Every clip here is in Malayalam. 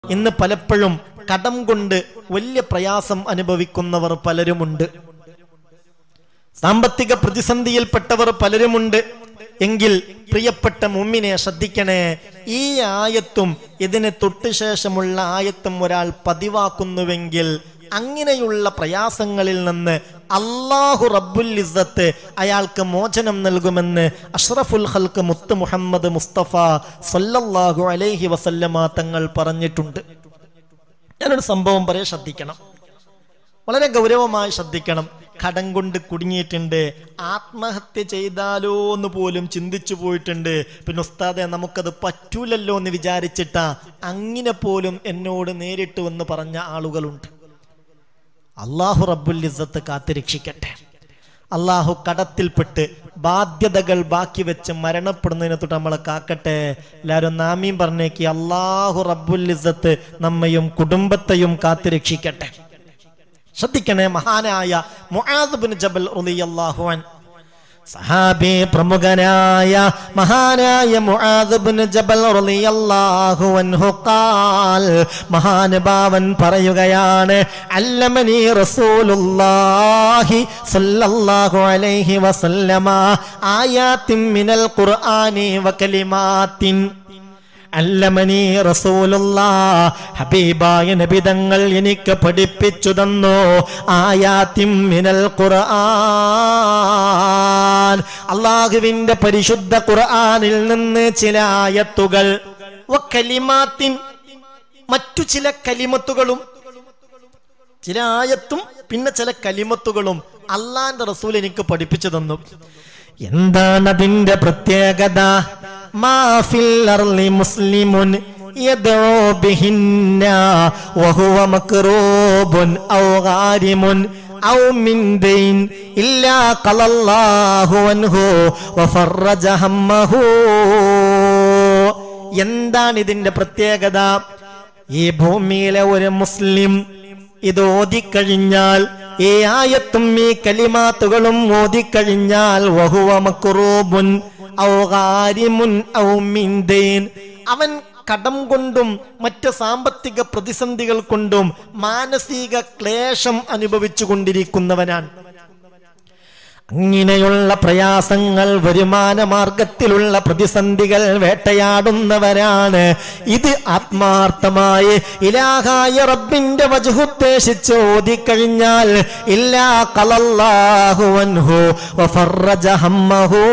ഇന്ന് പലപ്പോഴും കടം കൊണ്ട് വലിയ പ്രയാസം അനുഭവിക്കുന്നവർ പലരുമുണ്ട് സാമ്പത്തിക പ്രതിസന്ധിയിൽപ്പെട്ടവർ പലരുമുണ്ട് എങ്കിൽ പ്രിയപ്പെട്ട മുമ്മിനെ ശ്രദ്ധിക്കണേ ഈ ആയത്തും ഇതിന് തൊട്ടു ശേഷമുള്ള ആയത്തും ഒരാൾ പതിവാക്കുന്നുവെങ്കിൽ അങ്ങനെയുള്ള പ്രയാസങ്ങളിൽ നിന്ന് അള്ളാഹു റബ്ബുൽ ഇസ്സത്ത് അയാൾക്ക് മോചനം നൽകുമെന്ന് അഷ്റഫുൽ ഹൽക്ക് മുത്ത് മുഹമ്മദ് മുസ്തഫ സല്ലല്ലാഹു അലൈഹി വസല്ലമ തങ്ങൾ പറഞ്ഞിട്ടുണ്ട് ഞാനൊരു സംഭവം പറയാൻ ശ്രദ്ധിക്കണം വളരെ ഗൗരവമായി ശ്രദ്ധിക്കണം കടം കൊണ്ട് കുടുങ്ങിയിട്ടുണ്ട് ആത്മഹത്യ ചെയ്താലോ എന്ന് പോലും ചിന്തിച്ചു പോയിട്ടുണ്ട് പിന്നെ ഉസ്താദെ നമുക്കത് പറ്റൂലല്ലോ എന്ന് വിചാരിച്ചിട്ടാ അങ്ങനെ പോലും എന്നോട് നേരിട്ട് വന്ന് പറഞ്ഞ ആളുകളുണ്ട് അള്ളാഹു റബ്ബുൽ ഇസ്സത്ത് കാത്തുരക്ഷിക്കട്ടെ അള്ളാഹു കടത്തിൽപ്പെട്ട് ബാധ്യതകൾ ബാക്കി വെച്ച് മരണപ്പെടുന്നതിനെ തൊട്ട് നമ്മളെ കാക്കട്ടെ എല്ലാവരും നാമീം പറഞ്ഞേക്ക് അള്ളാഹു റബ്ബുൽ ഇസ്സത്ത് നമ്മയും കുടുംബത്തെയും കാത്തുരക്ഷിക്കട്ടെ ശ്രദ്ധിക്കണേ മഹാനായ മുആദ് ബിൻ ജബൽ റളിയല്ലാഹു അൻ സഹാബി പ്രമുഖനായ മഹാനായ മുആദ് ബിൻ ജബൽ റളിയല്ലാഹു അൻഹു ഖാൽ മഹാനുഭാവൻ പറയുകയാണ് അല്ലമനി റസൂലുള്ളാഹി സ്വല്ലല്ലാഹു അലൈഹി വസല്ലമ ആയാത്തിൻ മിനൽ ഖുർആനി വകലിമാത്തിൻ അല്ലമനി റസൂലുള്ള ഹബീബായ നബിതങ്ങൾ എനിക്ക് പഠിപ്പിച്ചു തന്നു ആയാത്തിം മിനൽ ഖുർആൻ അള്ളാഹുവിന്റെ പരിശുദ്ധ ഖുർആനിൽ നിന്ന് ചില ആയത്തുകൾ കലിമാത്തിൻ മറ്റു ചില കലിമത്തുകളും ചില ആയത്തും പിന്നെ ചില കലിമത്തുകളും അള്ളാന്റെ റസൂൽ എനിക്ക് പഠിപ്പിച്ചു തന്നു എന്താണ് അതിന്റെ പ്രത്യേകത മാഫിൽ അർളി മുസ്ലിമുൻ يدعو بهن وهو مكروب أو غارم أو من دين إلا قال الله عنه وفرج همه എന്താണ് ഇതിന്റെ പ്രത്യേകത ഈ ഭൂമിയിലെ ഒരു മുസ്ലിം ഇത് ഓതിക്കഴിഞ്ഞാൽ ഈ ആയത്തും ഈ കലിമാത്തുകളും ഓതിക്കഴിഞ്ഞാൽ വഹുവ മക്റൂബുൻ ഔ ഗാരിമുൻ ഔ മിൻ ദൈൻ അവൻ കടം കൊണ്ടും മറ്റ് സാമ്പത്തിക പ്രതിസന്ധികൾ കൊണ്ടും മാനസിക ക്ലേശം അനുഭവിച്ചു കൊണ്ടിരിക്കുന്നവനാണ് അങ്ങനെയുള്ള പ്രയാസങ്ങൾ വരുമാന മാർഗത്തിലുള്ള പ്രതിസന്ധികൾ വേട്ടയാടുന്നവരാണ് ഇത് ആത്മാർത്ഥമായി ഇലാഹായ റബ്ബിന്റെ വജുദ്ദേശിച്ച് ഓതിക്കഴിഞ്ഞാൽ ഇല്ലാ കളല്ലാഹുവൻഹു വഫറജ ഹമ്മഹു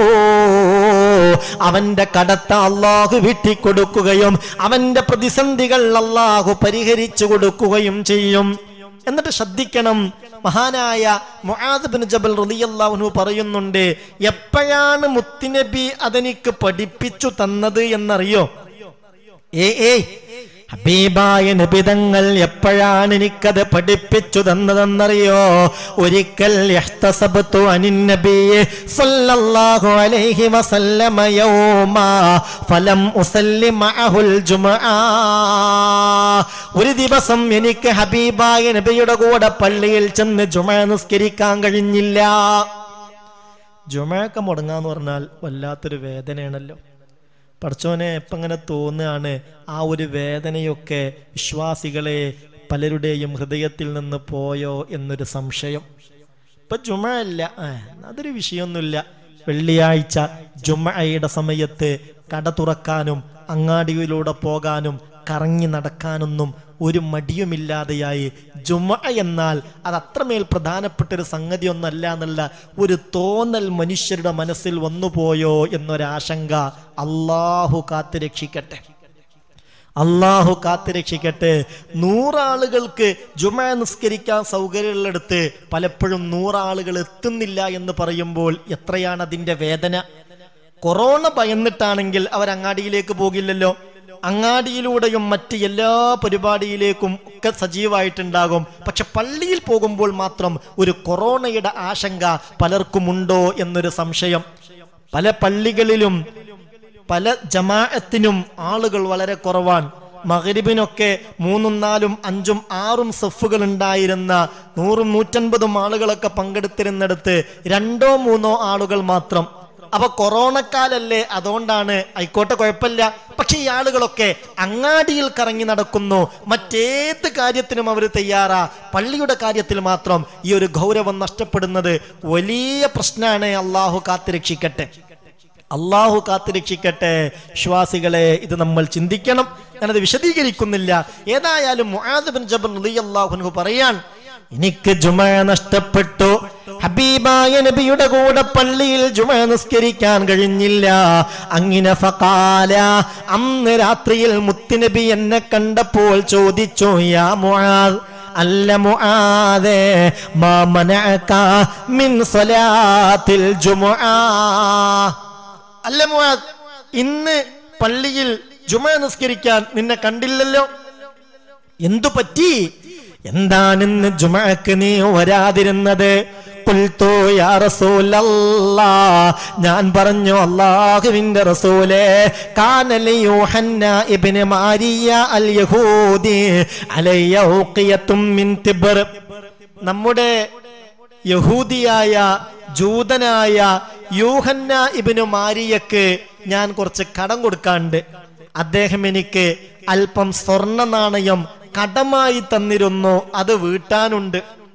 അവന്റെ കടത്ത അള്ളാഹു വിട്ടിക്കൊടുക്കുകയും അവന്റെ പ്രതിസന്ധികൾ അള്ളാഹു പരിഹരിച്ചു കൊടുക്കുകയും ചെയ്യും എന്നിട്ട് ശ്രദ്ധിക്കണം മഹാനായ മുആദ് ബിൻ ജബൽ റളിയല്ലാഹു പറയുന്നുണ്ട് എപ്പോഴാണ് മുത്തുനബി അതെനിക്ക് പഠിപ്പിച്ചു തന്നത് എന്നറിയോ ഏ ഏ ഹബീബായ നബിതങ്ങൾ എപ്പോഴാണ് എനിക്കത് പഠിപ്പിച്ചു തന്നതെന്നറിയോ ഒരിക്കൽ യഹ്തസബ്തു അനിൻ നബിയെ സല്ലല്ലാഹു അലൈഹി വസല്ലമ യൗമാ ഫലം ഉസല്ലി മഅഹുൽ ജുമുആ ഒരു ദിവസം എനിക്ക് ഹബീബായ നബിയുടെ കൂടെ പള്ളിയിൽ ചെന്ന് ജുമ നിസ്കരിക്കാൻ കഴിഞ്ഞില്ല ജുമയൊക്കെ മുടങ്ങാന്ന് പറഞ്ഞാൽ വല്ലാത്തൊരു വേദനയാണല്ലോ പഠിച്ചോനെ ഇപ്പം ഇങ്ങനെ തോന്നുകയാണ് ആ ഒരു വേദനയൊക്കെ വിശ്വാസികളെ പലരുടെയും ഹൃദയത്തിൽ നിന്ന് പോയോ എന്നൊരു സംശയം ഇപ്പൊ ജുമ അല്ല ആ, അതൊരു വിഷയമൊന്നുമില്ല വെള്ളിയാഴ്ച ജുമയുടെ സമയത്ത് കട തുറക്കാനും അങ്ങാടിയിലൂടെ പോകാനും കറങ്ങി നടക്കാനൊന്നും ഒരു മടിയുമില്ലാതെയായി ജുമ എന്നാൽ അത് അത്രമേൽ പ്രധാനപ്പെട്ട ഒരു സംഗതി ഒന്നല്ല എന്നുള്ള ഒരു തോന്നൽ മനുഷ്യരുടെ മനസ്സിൽ വന്നുപോയോ എന്നൊരാശങ്ക അള്ളാഹു കാത്തു രക്ഷിക്കട്ടെ അള്ളാഹു കാത്തുരക്ഷിക്കട്ടെ നൂറാളുകൾക്ക് ജുമ നിസ്കരിക്കാൻ സൗകര്യമുള്ളിടത്ത് പലപ്പോഴും നൂറാളുകൾ എത്തുന്നില്ല എന്ന് പറയുമ്പോൾ എത്രയാണ് അതിന്റെ വേദന കൊറോണ ഭയന്നിട്ടാണെങ്കിൽ അവർ അങ്ങാടിയിലേക്ക് പോകില്ലല്ലോ അങ്ങാടിയിലൂടെയും മറ്റ് എല്ലാ പരിപാടിയിലേക്കും ഒക്കെ സജീവമായിട്ടുണ്ടാകും പക്ഷെ പള്ളിയിൽ പോകുമ്പോൾ മാത്രം ഒരു കൊറോണയുടെ ആശങ്ക പലർക്കുമുണ്ടോ എന്നൊരു സംശയം പല പള്ളികളിലും പല ജമാഅത്തിനും ആളുകൾ വളരെ കുറവാണ് മകരിബിനൊക്കെ മൂന്നും നാലും അഞ്ചും ആറും സെഫുകൾ ഉണ്ടായിരുന്ന നൂറും നൂറ്റൻപതും ആളുകളൊക്കെ പങ്കെടുത്തിരുന്നിടത്ത് രണ്ടോ മൂന്നോ ആളുകൾ മാത്രം അപ്പൊ കൊറോണക്കാലല്ലേ അതുകൊണ്ടാണ് ആയിക്കോട്ടെ കുഴപ്പമില്ല പക്ഷെ ഈ ആളുകളൊക്കെ അങ്ങാടിയിൽ കറങ്ങി നടക്കുന്നു മറ്റേത് കാര്യത്തിനും അവർ തയ്യാറാ പള്ളിയുടെ കാര്യത്തിൽ മാത്രം ഈ ഒരു ഗൗരവം നഷ്ടപ്പെടുന്നത് വലിയ പ്രശ്നമാണ് അള്ളാഹു കാത്തുരക്ഷിക്കട്ടെ അള്ളാഹു കാത്തുരക്ഷിക്കട്ടെ വിശ്വാസികളെ ഇത് നമ്മൾ ചിന്തിക്കണം ഞാനത് വിശദീകരിക്കുന്നില്ല ഏതായാലും മുആദ് ബിൻ ജബൽ റളിയല്ലാഹു പറയാൻ എനിക്ക് ജുമ നഷ്ടപ്പെട്ടു ഹബീബായ നബിയുടെ കൂടെ പള്ളിയിൽ ജുമ നിസ്കരിക്കാൻ കഴിഞ്ഞില്ല അങ്ങനെ ഫകാല അന്ന് രാത്രിയിൽ മുത്തുനബി എന്നെ കണ്ടപ്പോൾ ചോദിച്ചു യാ മുആദ് അല്ല മുആദേ മാ മനഅക മിൻ സ്വലാത്തിൽ ജുമുആ അല്ല മുആദ് ഇന്ന് പള്ളിയിൽ ജുമ നിസ്കരിക്കാൻ നിന്നെ കണ്ടില്ലല്ലോ എന്തു പറ്റി എന്താണിന്ന് ജുമക്ക് നീ വരാതിരുന്നത് ഖുൽതു യാ റസൂലല്ലാ ഞാൻ പറഞ്ഞു അല്ലാഹുവിന്റെ റസൂലേ കാനലി യൂഹന്ന ഇബ്നു മാരിയ അൽ യഹൂദി അലയ്യ ഉഖിയത്തും മിൻ തിബ്ർ നമ്മുടെ യഹൂദിയായ ജൂതനായ യൂഹന്ന ഇബിനു മാരിയക്ക് ഞാൻ കുറച്ച് കടം കൊടുക്കാണ്ട് അദ്ദേഹം എനിക്ക് അല്പം സ്വർണ്ണ നാണയം കടമായി തന്നിരുന്നു അത് വീട്ടാനുണ്ട്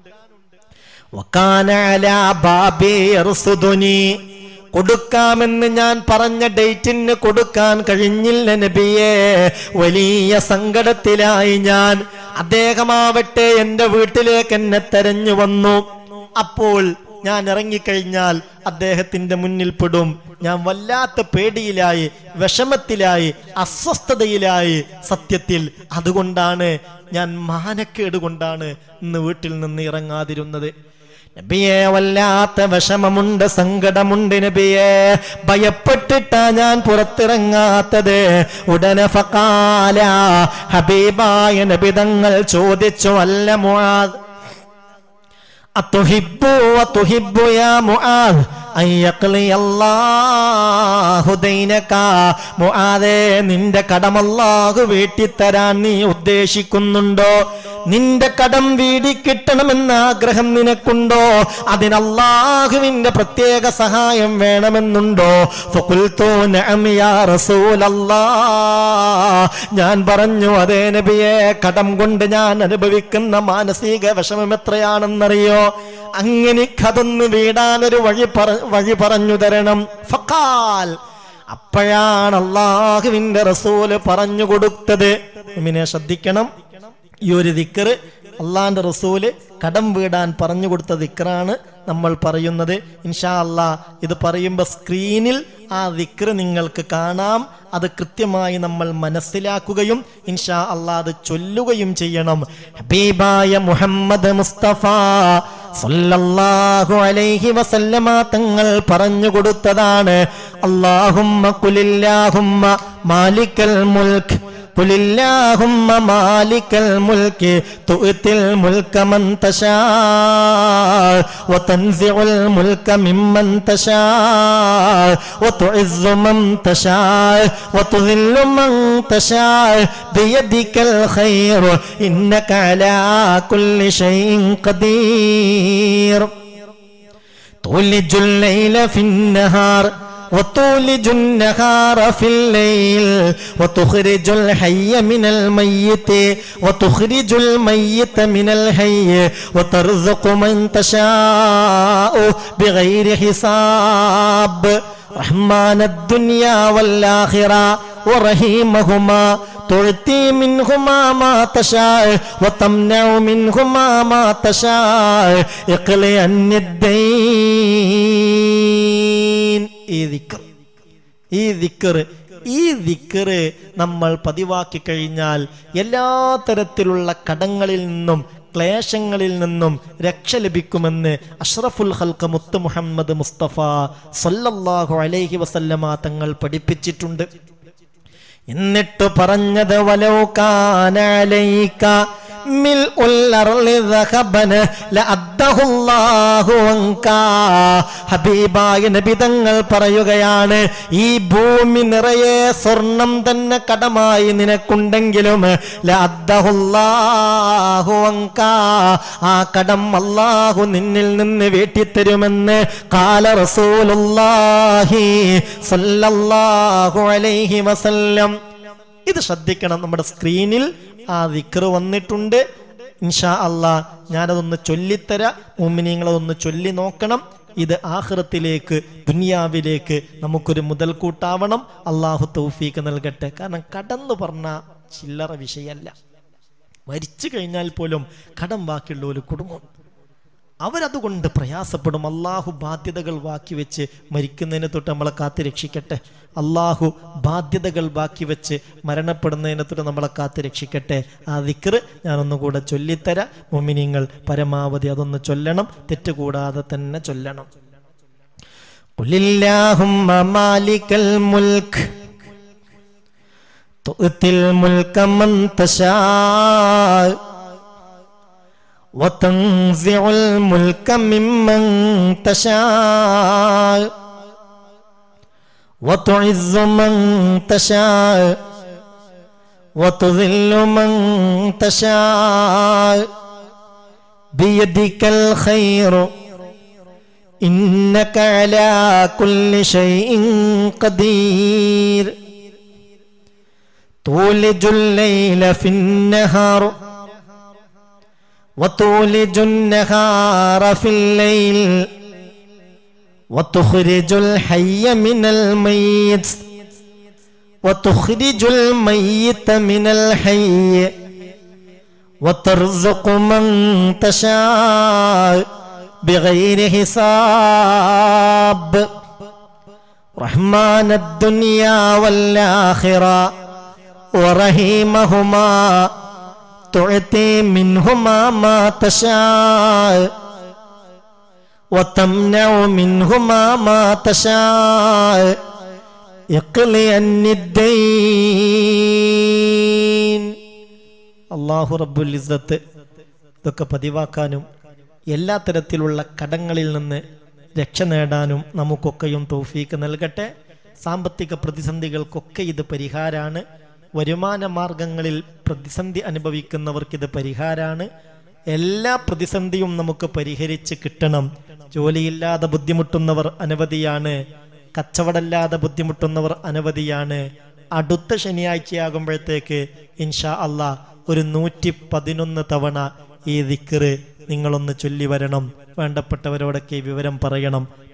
വക്കാന അലാ ബാബി യർസുദുനി. കൊടുക്കാമെന്ന് ഞാൻ പറഞ്ഞ ഡേറ്റിന് കൊടുക്കാൻ കഴിഞ്ഞില്ല നബിയെ വലിയ സങ്കടത്തിലായി ഞാൻ അദ്ദേഹമാവട്ടെ എന്റെ വീട്ടിലേക്ക് എന്നെ തെരഞ്ഞു വന്നു അപ്പോൾ ഞാൻ ഇറങ്ങിക്കഴിഞ്ഞാൽ അദ്ദേഹത്തിന്റെ മുന്നിൽ പെടും ഞാൻ വല്ലാത്ത പേടിയിലായി വിഷമത്തിലായി അസ്വസ്ഥതയിലായി സത്യത്തിൽ അതുകൊണ്ടാണ് ഞാൻ മാനക്കേട് കൊണ്ടാണ് ഇന്ന് വീട്ടിൽ നിന്ന് ഇറങ്ങാതിരുന്നത് നബിയെ വല്ലാത്ത വിഷമമുണ്ട് സങ്കടമുണ്ട് നബിയെ ഭയപ്പെട്ടിട്ടാ ഞാൻ പുറത്തിറങ്ങാത്തത് ഉടനെ ഫക്കാല ഹബീബായ നബിതങ്ങൾ ചോദിച്ചു അല്ല മുആദ് അത്തുഹിബ്ബു വതുഹിബ്ബു യാ മുആദ് അൻ യഖ്ലി അല്ലാഹു ദൈനക മുആദേ നിന്റെ കടം അല്ലാഹു വീട്ടിത്തരാൻ നീ ഉദ്ദേശിക്കുന്നുണ്ടോ നിന്റെ കടം വീടി കിട്ടണമെന്ന ആഗ്രഹം നിനക്കുണ്ടോ അതിന് അല്ലാഹുവിന്റെ പ്രത്യേക സഹായം വേണമെന്നുണ്ടോ ഫഖുൽതു നഅം യാ റസൂലല്ലാഹ് ഞാൻ പറഞ്ഞു അതേ നബിയെ കടം കൊണ്ട് ഞാൻ അനുഭവിക്കുന്ന മാനസിക വിഷമം എത്രയാണെന്നറിയോ അങ്ങനെ കതൊന്ന് വീടാനൊരു വഴി പറ വഴി പറഞ്ഞു തരണം ഫക്കാൽ അപ്പോഴാണ് അള്ളാഹുവിന്റെ റസൂല് പറഞ്ഞു കൊടുത്തത് ഇമിനെ ശ്രദ്ധിക്കണം ഈ ഒരു ദിക്കറ് അള്ളാന്റെ റസൂല് കടം വീടാൻ പറഞ്ഞു കൊടുത്ത ദിക്കറാണ് നമ്മൾ പറയുന്നത് ഇൻഷാ അല്ലാ ഇത് പറയുമ്പോൾ സ്ക്രീനിൽ ആ ദിക്റ് നിങ്ങൾക്ക് കാണാം അത് കൃത്യമായി നമ്മൾ മനസ്സിലാക്കുകയും ഇൻഷാ അല്ലാ അത് ചൊല്ലുകയും ചെയ്യണം ഹബീബായ മുഹമ്മദ് മുസ്തഫ സല്ലല്ലാഹു അലൈഹി വസല്ലമ തങ്ങൾ പറഞ്ഞു കൊടുത്തതാണ് അല്ലാഹുമ്മ കുലില്ലാഹുമ്മ മാലിക്കൽ മുൽക്ക് قل اللهم مالك الملك تؤتي الملك من تشاء وتنزع الملك ممن تشاء وتعز من تشاء وتذل من تشاء بيدك الخير إنك على كل شيء قدير تولج الليل في النهار وتولج النهار في الليل وتخرج الحي من الميت وتخرج الميت من الحي وترزق من تشاء بغير حساب رحمن الدنيا والآخرة ورحيمهما تعطي منهما ما تشاء وتمنع منهما ما تشاء اقلي عن الدين ഈ ദിക്കർ ഈ ദിക്കർ ഈ ദിക്കറ് നമ്മൾ പതിവാക്കി കഴിഞ്ഞാൽ എല്ലാ തരത്തിലുള്ള കടങ്ങളിൽ നിന്നും ക്ലേശങ്ങളിൽ നിന്നും രക്ഷ ലഭിക്കുമെന്ന് അഷ്റഫുൽ ഹൽക്ക മുത്ത് മുഹമ്മദ് മുസ്തഫ സല്ലല്ലാഹു അലൈഹി വസല്ലമ തങ്ങൾ പഠിപ്പിച്ചിട്ടുണ്ട് എന്നിട്ട് പറഞ്ഞത് വലൗകാനലൈക ملء الأرض ذهبا لأده الله عنكا ഹബീബായ നബി തങ്ങൾ പറയുകയാണ് ഈ ഭൂമി നിറയെ സ്വർണം തന്നെ കടമായി നിനക്കുണ്ടെങ്കിലും ലഅദ്ദഹുല്ലാഹു അൻകാ. ആ കടം അല്ലാഹു നിന്നിൽ നിന്ന് വീട്ടിത്തരുമെന്ന് കാല റസൂലുള്ളാഹി സല്ലല്ലാഹു അലൈഹി വസല്ലം ഇത് ശ്രദ്ധിക്കണം നമ്മുടെ സ്ക്രീനിൽ ആ ദിക്റ് വന്നിട്ടുണ്ട് ഇൻഷാ അള്ളാ ഞാനതൊന്ന് ചൊല്ലിത്തരാ മുമ്മിനിങ്ങളതൊന്ന് ചൊല്ലി നോക്കണം ഇത് ആഹ്റത്തിലേക്ക് ദുനിയാവിലേക്ക് നമുക്കൊരു മുതൽക്കൂട്ടാവണം അള്ളാഹു തൗഫീക്ക് നൽകട്ടെ കാരണം കടന്നു പറഞ്ഞ ചില്ലറ വിഷയമല്ല മരിച്ചു കഴിഞ്ഞാൽ പോലും കടം ബാക്കിയുള്ള ഒരു കുടുംബം അവരതുകൊണ്ട് പ്രയാസപ്പെടും അള്ളാഹു ബാധ്യതകൾ ബാക്കി വെച്ച് മരിക്കുന്നതിന് തൊട്ട് നമ്മളെ കാത്ത് രക്ഷിക്കട്ടെ അള്ളാഹു ബാധ്യതകൾ ബാക്കി വെച്ച് മരണപ്പെടുന്നതിനെ തൊട്ട് നമ്മളെ കാത്ത് രക്ഷിക്കട്ടെ ആ ദിക്റ് ഞാനൊന്നുകൂടെ ചൊല്ലിത്തരാം മുമിനിങ്ങൾ പരമാവധി അതൊന്ന് ചൊല്ലണം തെറ്റുകൂടാതെ തന്നെ ചൊല്ലണം قل مالك الملك تؤتي الملك من تشاء وتنزع الملك ممن تشاء وتعز من تشاء وتذل من تشاء بيدك الخير إنك على كل شيء قدير تولج الليل في النهار وتولج النهار في الليل وتخرج الحي من الميت وتخرج الميت من الحي وترزق من تشاء بغير حساب رحمن الدنيا والآخرة ورحيمهما تعطي منهما ما تشاء وتمنع منهما ما تشاء اقلي عن الدين അള്ളാഹു റബ്ബുൽ ഇസ്സത്ത് ഇതൊക്കെ പതിവാക്കാനും എല്ലാ തരത്തിലുള്ള കടങ്ങളിൽ നിന്ന് രക്ഷ നേടാനും നമുക്കൊക്കെയും തൗഫീക്ക് നൽകട്ടെ സാമ്പത്തിക പ്രതിസന്ധികൾക്കൊക്കെ ഇത് പരിഹാരാണ് വരുമാന മാർഗങ്ങളിൽ പ്രതിസന്ധി അനുഭവിക്കുന്നവർക്കിത് പരിഹാരാണ് എല്ലാ പ്രതിസന്ധിയും നമുക്ക് പരിഹരിച്ച് കിട്ടണം ജോലിയില്ലാതെ ബുദ്ധിമുട്ടുന്നവർ അനവധിയാണ് കച്ചവടമില്ലാതെ ബുദ്ധിമുട്ടുന്നവർ അനവധിയാണ് അടുത്ത ശനിയാഴ്ചയാകുമ്പോഴത്തേക്ക് ഇൻഷാ അള്ളാ ഒരു നൂറ്റി പതിനൊന്ന് തവണ ഈ ദിക്കറ് നിങ്ങളൊന്ന് ചൊല്ലി വരണം വേണ്ടപ്പെട്ടവരോടൊക്കെ ഈ വിവരം പറയണം